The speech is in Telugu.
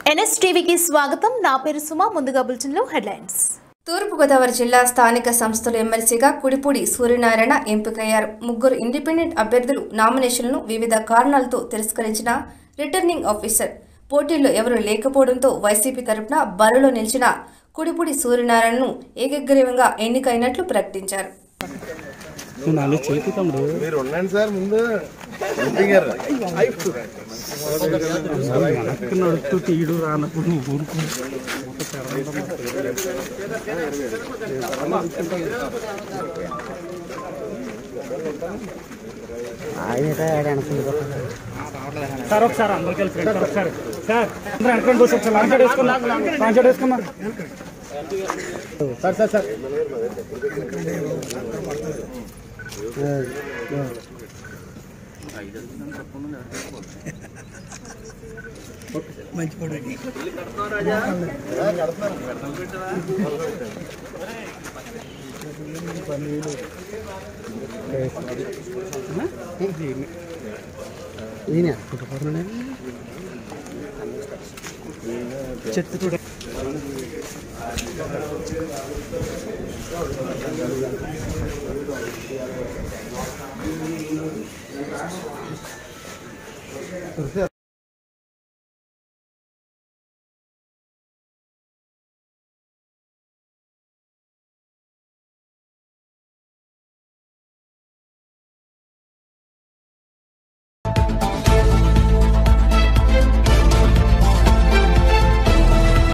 ఎన్ఎస్టీవీకి స్వాగతం నా పేరు సుమ ముందుగా బులెటిన్లో హెడ్లైన్స్ తూర్పుగోదావరి జిల్లా స్థానిక సంస్థల ఎమ్మెల్సీగా కుడిపూడి సూర్యనారాయణ ఎంపికయ్యారు ముగ్గురు ఇండిపెండెంట్ అభ్యర్థులు నామినేషన్లను వివిధ కారణాలతో తిరస్కరించిన రిటర్నింగ్ ఆఫీసర్ పోటీల్లో ఎవరూ లేకపోవడంతో వైసీపీ తరపున బరిలో నిలిచిన కుడిపూడి సూర్యనారాయణను ఏకగ్రీవంగా ఎన్నికైనట్లు ప్రకటించారు నువ్వు నాలుగు చేతి తమ్ముడు మీరు ఉండండి సార్ ముందు ఎంపీ గారు వెనక్కి నడుస్తూ తీయడు రానప్పుడు నువ్వు ఊరుకో సార్ ఒకసారి అందరు కలిసి రండి సార్ ఒకసారి సార్ అందరూ వెనకండి పోసి ఒకసారి లాంగ్ షాట్ వేసుకున్నా లాంగ్ షాట్ వేసుకున్నా సార్ సార్ సార్ చెట్టు చూడ